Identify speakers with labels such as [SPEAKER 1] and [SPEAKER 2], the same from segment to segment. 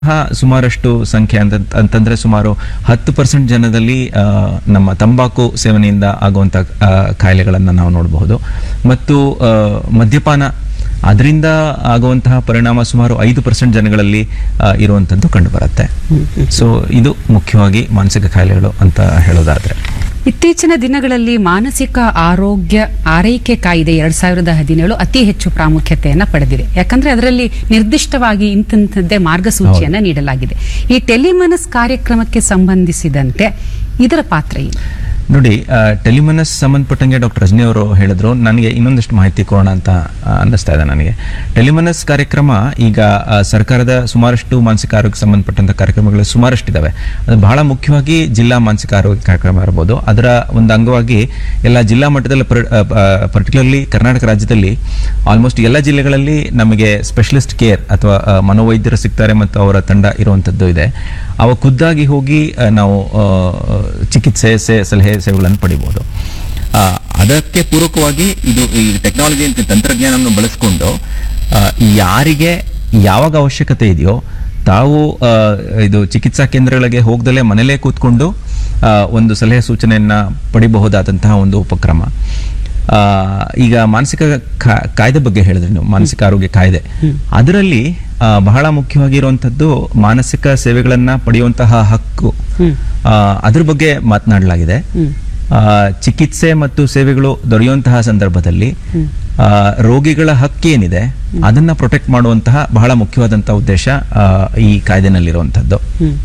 [SPEAKER 1] ಹ, ಸುಮಾರಷ್ಟು ಸಂಖ್ಯೆ ಅಂತ ಅಂತಂದ್ರೆ ಸುಮಾರು ಹತ್ತು ಪರ್ಸೆಂಟ್ ಜನದಲ್ಲಿ ಆ, ನಮ್ಮ ತಂಬಾಕು ಸೇವನೆಯಿಂದ ಆಗುವಂಥ ಕಾಯಿಲೆಗಳನ್ನು ನಾವು ನೋಡಬಹುದು ಮತ್ತು ಆ, ಮದ್ಯಪಾನ ಅದರಿಂದ ಆಗುವಂತಹ ಪರಿಣಾಮ ಸುಮಾರು ಐದು ಪರ್ಸೆಂಟ್ ಜನಗಳಲ್ಲಿ ಆ, ಇರುವಂಥದ್ದು ಕಂಡುಬರುತ್ತೆ ಸೊ ಇದು ಮುಖ್ಯವಾಗಿ ಮಾನಸಿಕ ಕಾಯಿಲೆಗಳು ಅಂತ ಹೇಳೋದಾದ್ರೆ
[SPEAKER 2] ಇತ್ತೀಚಿನ ದಿನಗಳಲ್ಲಿ ಮಾನಸಿಕ ಆರೋಗ್ಯ ಆರೈಕೆ ಕಾಯ್ದೆ ಎರಡ್ ಸಾವಿರದ ಹದಿನೇಳು ಅತಿ ಹೆಚ್ಚು ಪ್ರಾಮುಖ್ಯತೆಯನ್ನ ಪಡೆದಿದೆ ಯಾಕಂದ್ರೆ ಅದರಲ್ಲಿ ನಿರ್ದಿಷ್ಟವಾಗಿ ಇಂಥದ್ದೇ ಮಾರ್ಗಸೂಚಿಯನ್ನ ನೀಡಲಾಗಿದೆ ಈ ಟೆಲಿಮನಸ್ ಕಾರ್ಯಕ್ರಮಕ್ಕೆ ಸಂಬಂಧಿಸಿದಂತೆ ಇದರ ಪಾತ್ರ ಏನು
[SPEAKER 1] ನೋಡಿ ಆ, ಟೆಲಿಮನಸ್ ಸಂಬಂಧಪಟ್ಟಂಗೆ ಡಾಕ್ಟರ್ ರಜನಿ ಅವರು ಹೇಳಿದ್ರು ನನಗೆ ಇನ್ನೊಂದಷ್ಟು ಮಾಹಿತಿ ಕೊಡೋಣ ಅಂತ ಆ, ಅನ್ನಿಸ್ತಾ ಇದೆ ನನಗೆ ಟೆಲಿಮನಸ್ ಕಾರ್ಯಕ್ರಮ ಈಗ ಆ, ಸರ್ಕಾರದ ಸುಮಾರಷ್ಟು ಮಾನಸಿಕ ಆರೋಗ್ಯ ಸಂಬಂಧಪಟ್ಟಂತ ಕಾರ್ಯಕ್ರಮಗಳು ಸುಮಾರಷ್ಟಿದ್ದಾವೆ ಅದು ಬಹಳ ಮುಖ್ಯವಾಗಿ ಜಿಲ್ಲಾ ಮಾನಸಿಕ ಆರೋಗ್ಯ ಕಾರ್ಯಕ್ರಮ ಇರ್ಬೋದು ಅದರ ಒಂದು ಅಂಗವಾಗಿ ಎಲ್ಲ ಜಿಲ್ಲಾ ಮಟ್ಟದಲ್ಲಿ ಪರ್ಟಿಕ್ಯುಲರ್ಲಿ ಕರ್ನಾಟಕ ರಾಜ್ಯದಲ್ಲಿ ಆಲ್ಮೋಸ್ಟ್ ಎಲ್ಲ ಜಿಲ್ಲೆಗಳಲ್ಲಿ ನಮಗೆ ಸ್ಪೆಷಲಿಸ್ಟ್ ಕೇರ್ ಅಥವಾ ಆ, ಮನೋವೈದ್ಯರು ಸಿಗ್ತಾರೆ ಮತ್ತು ಅವರ ತಂಡ ಇರುವಂಥದ್ದು ಇದೆ ಅವ ಖುದ್ದಾಗಿ ಹೋಗಿ ಆ, ನಾವು ಆ, ಚಿಕಿತ್ಸೆ ಸೆ- ಸಲಹೆ ಸೇವೆಗಳನ್ನು ಪಡಿಬೋದು ಆ, ಅದಕ್ಕೆ ಪೂರಕವಾಗಿ ಇದು ಈ ಟೆಕ್ನಾಲಜಿ ಅಂತ ತಂತ್ರಜ್ಞಾನವನ್ನು ಬಳಸಿಕೊಂಡು ಯಾರಿಗೆ ಯಾವಾಗ ಅವಶ್ಯಕತೆ ಇದೆಯೋ ತಾವು ಆ, ಇದು ಚಿಕಿತ್ಸಾ ಕೇಂದ್ರಗಳಿಗೆ ಹೋಗ್ದಲೇ ಮನೇಲೇ ಕೂತ್ಕೊಂಡು ಆ, ಒಂದು ಸಲಹೆ ಸೂಚನೆಯನ್ನ ಪಡಿಬಹುದಾದಂತಹ ಒಂದು ಉಪಕ್ರಮ ಆ, ಈಗ ಮಾನಸಿಕ ಕಾ- ಕಾಯ್ದೆ ಬಗ್ಗೆ ಹೇಳಿದ್ರಿ ನೀವು ಮಾನಸಿಕ ಆರೋಗ್ಯ ಕಾಯ್ದೆ ಅದರಲ್ಲಿ ಆ, ಬಹಳ ಮುಖ್ಯವಾಗಿರುವಂತದ್ದು ಮಾನಸಿಕ ಸೇವೆಗಳನ್ನ ಪಡೆಯುವಂತಹ ಹಕ್ಕು ಆ, ಅದ್ರ ಬಗ್ಗೆ ಮಾತನಾಡಲಾಗಿದೆ ಆ, ಚಿಕಿತ್ಸೆ ಮತ್ತು ಸೇವೆಗಳು ದೊರೆಯುವಂತಹ ಸಂದರ್ಭದಲ್ಲಿ ಆ, ರೋಗಿಗಳ ಹಕ್ಕೇನಿದೆ ಅದನ್ನ ಪ್ರೊಟೆಕ್ಟ್ ಮಾಡುವಂತಹ ಬಹಳ ಮುಖ್ಯವಾದಂತಹ ಉದ್ದೇಶ ಆ, ಈ ಕಾಯ್ದೆನಲ್ಲಿರುವಂತದ್ದು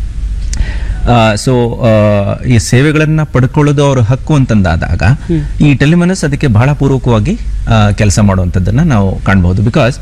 [SPEAKER 1] ಸೊ ಈ ಸೇವೆಗಳನ್ನ ಪಡ್ಕೊಳ್ಳೋದು ಅವ್ರ ಹಕ್ಕು ಅಂತಂದಾದಾಗ ಈ ಟೆಲಿಮನಸ್ ಅದಕ್ಕೆ ಬಹಳ ಪೂರ್ವಕವಾಗಿ ಕೆಲಸ ಮಾಡುವಂಥದ್ದನ್ನ ನಾವು ಕಾಣಬಹುದು ಬಿಕಾಸ್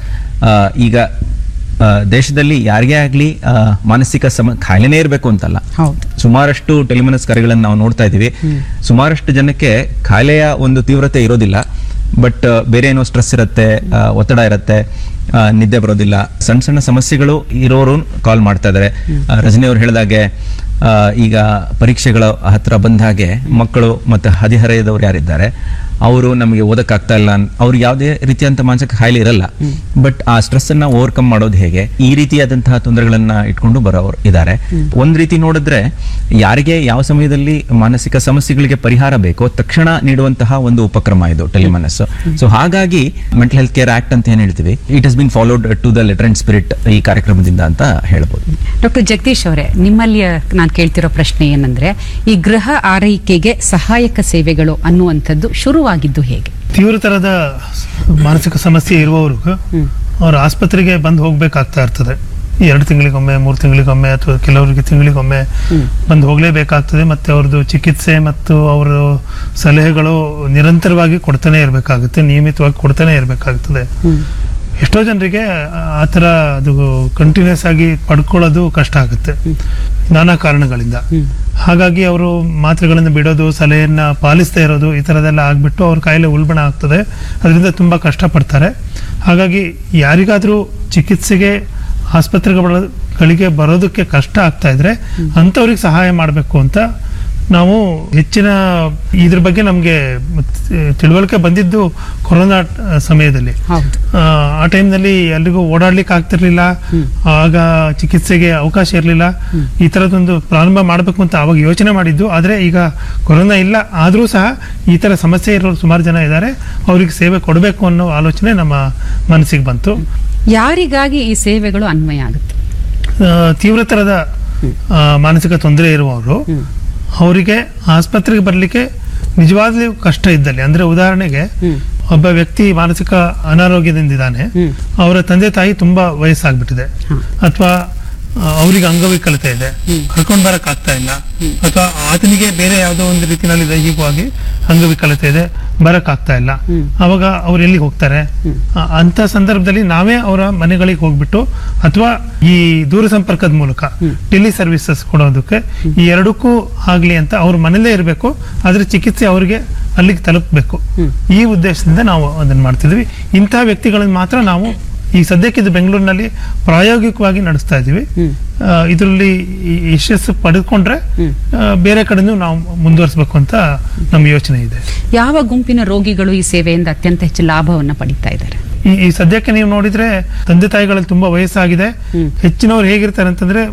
[SPEAKER 1] ಈಗ ಆ, ದೇಶದಲ್ಲಿ ಯಾರಿಗೇ ಆಗಲಿ ಮಾನಸಿಕ ಸಮ ಕಾಯಿಲೆನೇ ಇರಬೇಕು ಅಂತಲ್ಲ
[SPEAKER 2] ಹೌದು
[SPEAKER 1] ಸುಮಾರಷ್ಟು ಟೆಲಿಮನಸ್ ಕರೆಗಳನ್ನು ನಾವು ನೋಡ್ತಾ ಇದ್ದೀವಿ ಸುಮಾರಷ್ಟು ಜನಕ್ಕೆ ಕಾಯಿಲೆಯ ಒಂದು ತೀವ್ರತೆ ಇರೋದಿಲ್ಲ ಬಟ್ ಬೇರೆ ಏನೋ ಸ್ಟ್ರೆಸ್ ಇರುತ್ತೆ ಆ, ಒತ್ತಡ ಇರುತ್ತೆ ಆ, ನಿದ್ದೆ ಬರೋದಿಲ್ಲ ಸಣ್ಣ ಸಣ್ಣ ಸಮಸ್ಯೆಗಳು ಇರೋರು ಕಾಲ್ ಮಾಡ್ತಾ ಇದ್ದಾರೆ ಆ, ರಜನಿ ಅವ್ರು ಹೇಳಿದಾಗೆ ಆ, ಈಗ ಪರೀಕ್ಷೆಗಳ ಹತ್ರ ಬಂದ ಹಾಗೆ ಮಕ್ಕಳು ಮತ್ತು ಹದಿಹರೆಯದವ್ರು ಯಾರಿದ್ದಾರೆ ಅವರು ನಮಗೆ ಓದಕ್ಕಾಗ್ತಾ ಇಲ್ಲ ಅನ್- ಅವ್ರಿಗೆ ಯಾವುದೇ ರೀತಿಯಂತ ಮಾನಸಿಕ ಕಾಯಿಲೆ ಇರಲ್ಲ ಬಟ್ ಆ ಸ್ಟ್ರೆಸ್ ಅನ್ನ ಓವರ್ಕಮ್ ಮಾಡೋದು ಹೇಗೆ ಈ ರೀತಿಯಾದಂತಹ ತೊಂದರೆಗಳನ್ನ ಇಟ್ಕೊಂಡು ಬರೋರು ಇದ್ದಾರೆ ಒಂದ್ ರೀತಿ ನೋಡಿದ್ರೆ ಯಾರಿಗೆ ಯಾವ ಸಮಯದಲ್ಲಿ ಮಾನಸಿಕ ಸಮಸ್ಯೆಗಳಿಗೆ ಪರಿಹಾರ ಬೇಕೋ ತಕ್ಷಣ ನೀಡುವಂತಹ ಒಂದು ಉಪಕ್ರಮ ಇದು ಟೆಲಿಮನಸ್ ಸೊ ಹಾಗಾಗಿ ಮೆಂಟಲ್ ಹೆಲ್ತ್ ಕೇರ್ ಆಕ್ಟ್ ಅಂತ ಏನ್ ಹೇಳ್ತೀವಿ it has been followed to the letter and spirit ಈ ಕಾರ್ಯಕ್ರಮದಿಂದ ಅಂತ ಹೇಳ್ಬೋದು
[SPEAKER 2] ಡಾಕ್ಟರ್ ಜಗದೀಶ್ ಅವರೇ ನಿಮ್ಮಲ್ಲಿ ನಾನು ಕೇಳ್ತಿರೋ ಪ್ರಶ್ನೆ ಏನಂದ್ರೆ ಈ ಗೃಹ ಆರೈಕೆಗೆ ಸಹಾಯಕ ಸೇವೆಗಳು ಅನ್ನುವಂಥದ್ದು ಶುರುವಾಗಿದ್ದು ಹೇಗೆ
[SPEAKER 3] ತೀವ್ರತರದ ಮಾನಸಿಕ ಸಮಸ್ಯೆ ಇರುವವ್ರಿಗೂ ಅವ್ರ ಆಸ್ಪತ್ರೆಗೆ ಬಂದು ಹೋಗ್ಬೇಕಾಗ್ತಾ ಇರ್ತದೆ ಎರಡು ತಿಂಗಳಿಗೊಮ್ಮೆ ಮೂರು ತಿಂಗಳಿಗೊಮ್ಮೆ ಅಥವಾ ಕೆಲವರಿಗೆ ತಿಂಗಳಿಗೊಮ್ಮೆ ಬಂದು ಹೋಗಲೇಬೇಕಾಗ್ತದೆ ಮತ್ತೆ ಅವ್ರದ್ದು ಚಿಕಿತ್ಸೆ ಮತ್ತು ಅವರ ಸಲಹೆಗಳು ನಿರಂತರವಾಗಿ ಕೊಡ್ತಾನೆ ಇರಬೇಕಾಗುತ್ತೆ ನಿಯಮಿತವಾಗಿ ಕೊಡ್ತಾನೆ ಇರಬೇಕಾಗ್ತದೆ ಎಷ್ಟೋ ಜನರಿಗೆ ಆ ಥರ ಅದು ಕಂಟಿನ್ಯೂಸ್ ಆಗಿ ಪಡ್ಕೊಳ್ಳೋದು ಕಷ್ಟ ಆಗುತ್ತೆ ನಾನಾ ಕಾರಣಗಳಿಂದ ಹಾಗಾಗಿ ಅವರು ಮಾತ್ರೆಗಳನ್ನು ಬಿಡೋದು ಸಲಹೆಯನ್ನ ಪಾಲಿಸದೇ ಇರೋದು ಈ ಥರದೆಲ್ಲ ಆಗ್ಬಿಟ್ಟು ಅವ್ರ ಕಾಯಿಲೆ ಉಲ್ಬಣ ಆಗ್ತದೆ ಅದರಿಂದ ತುಂಬ ಕಷ್ಟಪಡ್ತಾರೆ ಹಾಗಾಗಿ ಯಾರಿಗಾದರೂ ಚಿಕಿತ್ಸೆಗೆ ಆಸ್ಪತ್ರೆಗಳಿಗೆ ಬರೋದಕ್ಕೆ ಕಷ್ಟ ಆಗ್ತಾ ಇದ್ರೆ ಅಂಥವ್ರಿಗೆ ಸಹಾಯ ಮಾಡಬೇಕು ಅಂತ ನಾವು ಹೆಚ್ಚಿನ ಇದ್ರ ಬಗ್ಗೆ ನಮಗೆ ತಿಳುವಳಿಕೆ ಬಂದಿದ್ದು ಕೊರೋನಾ ಆ, ಸಮಯದಲ್ಲಿ
[SPEAKER 2] ಹೌದು
[SPEAKER 3] ಆ, ಆ ಟೈಮ್ನಲ್ಲಿ ಎಲ್ರಿಗೂ ಓಡಾಡ್ಲಿಕ್ಕೆ ಆಗ್ತಿರ್ಲಿಲ್ಲ ಆಗ ಚಿಕಿತ್ಸೆಗೆ ಅವಕಾಶ ಇರಲಿಲ್ಲ ಈ ಥರದೊಂದು ಪ್ರಾರಂಭ ಮಾಡಬೇಕು ಅಂತ ಅವಾಗ ಯೋಚನೆ ಮಾಡಿದ್ದು ಆದರೆ ಈಗ ಕೊರೋನಾ ಇಲ್ಲ ಆದರೂ ಸಹ ಈ ಥರ ಸಮಸ್ಯೆ ಇರೋರು ಸುಮಾರು ಜನ ಇದ್ದಾರೆ ಅವ್ರಿಗೆ ಸೇವೆ ಕೊಡಬೇಕು ಅನ್ನೋ ಆಲೋಚನೆ ನಮ್ಮ ಮನಸ್ಸಿಗೆ ಬಂತು
[SPEAKER 2] ಯಾರಿಗಾಗಿ ಈ ಸೇವೆಗಳು ಅನ್ವಯ ಆಗುತ್ತೆ
[SPEAKER 3] ಆ, ತೀವ್ರತರದ ಆ, ಮಾನಸಿಕ ತೊಂದರೆ ಇರುವವರು ಅವರಿಗೆ ಆಸ್ಪತ್ರೆಗೆ ಬರಲಿಕ್ಕೆ ನಿಜವಾಗ್ಲೂ ಕಷ್ಟ ಇದ್ದಲ್ಲಿ ಅಂದ್ರೆ ಉದಾಹರಣೆಗೆ ಒಬ್ಬ ವ್ಯಕ್ತಿ ಮಾನಸಿಕ ಅನಾರೋಗ್ಯದಿಂದಿದ್ದಾನೆ ಅವರ ತಂದೆ ತಾಯಿ ತುಂಬಾ ವಯಸ್ಸಾಗ್ಬಿಟ್ಟಿದೆ ಅಥವಾ ಅವರಿಗೆ ಅಂಗವಿಕಲತೆ ಇದೆ ಕರ್ಕೊಂಡ್ ಬರಕ್ ಆಗ್ತಾ ಇಲ್ಲ ಅಥವಾ ಆತನಿಗೆ ಬೇರೆ ಯಾವುದೋ ಒಂದು ರೀತಿಯಲ್ಲಿ ದೈಹಿಕವಾಗಿ ಅಂಗವಿಕಲತೆ ಇದೆ ಬರಕ್ ಆಗ್ತಾ ಇಲ್ಲ ಅವಾಗ ಅವ್ರು ಎಲ್ಲಿಗೆ ಹೋಗ್ತಾರೆ ಆ- ಅಂತ ಸಂದರ್ಭದಲ್ಲಿ ನಾವೇ ಅವರ ಮನೆಗಳಿಗೆ ಹೋಗ್ಬಿಟ್ಟು ಅಥವಾ ಈ ದೂರ ಸಂಪರ್ಕದ ಮೂಲಕ ಟೆಲಿ ಸರ್ವಿಸಸ್ ಕೊಡೋದಕ್ಕೆ ಈ ಎರಡಕ್ಕೂ ಆಗ್ಲಿ ಅಂತ ಅವ್ರ ಮನೇಲೇ ಇರಬೇಕು ಆದ್ರೆ ಚಿಕಿತ್ಸೆ ಅವರಿಗೆ ಅಲ್ಲಿಗೆ ತಲುಪಬೇಕು ಈ ಉದ್ದೇಶದಿಂದ ನಾವು ಅದನ್ನ ಮಾಡ್ತಿದ್ವಿ ಇಂತಹ ವ್ಯಕ್ತಿಗಳನ್ನ ಮಾತ್ರ ನಾವು ಈ ಸದ್ಯಕ್ಕೆ ಇದು ಬೆಂಗಳೂರಿನಲ್ಲಿ ಪ್ರಾಯೋಗಿಕವಾಗಿ ನಡೆಸ್ತಾ ಇದ್ದೀವಿ ಇದರಲ್ಲಿ ಯಶಸ್ಸು ಪಡೆದುಕೊಂಡ್ರೆ ಆ, ಬೇರೆ ಕಡೆನೂ ನಾವು ಮುಂದುವರಿಸಬೇಕು ಅಂತ ನಮ್ಮ ಯೋಚನೆ ಇದೆ
[SPEAKER 2] ಯಾವ ಗುಂಪಿನ ರೋಗಿಗಳು ಈ ಸೇವೆಯಿಂದ ಅತ್ಯಂತ ಹೆಚ್ಚು ಲಾಭವನ್ನ ಪಡಿತಾ ಇದ್ದಾರೆ
[SPEAKER 3] ಈ ಈ ಸದ್ಯಕ್ಕೆ ನೀವು ನೋಡಿದ್ರೆ ತಂದೆ ತಾಯಿಗಳಲ್ಲಿ ತುಂಬಾ ವಯಸ್ಸಾಗಿದೆ
[SPEAKER 2] ಹ್ಮ್.
[SPEAKER 3] ಹೆಚ್ಚಿನವ್ರು ಹೇಗಿರ್ತಾರೆ ಅಂತಂದ್ರೆ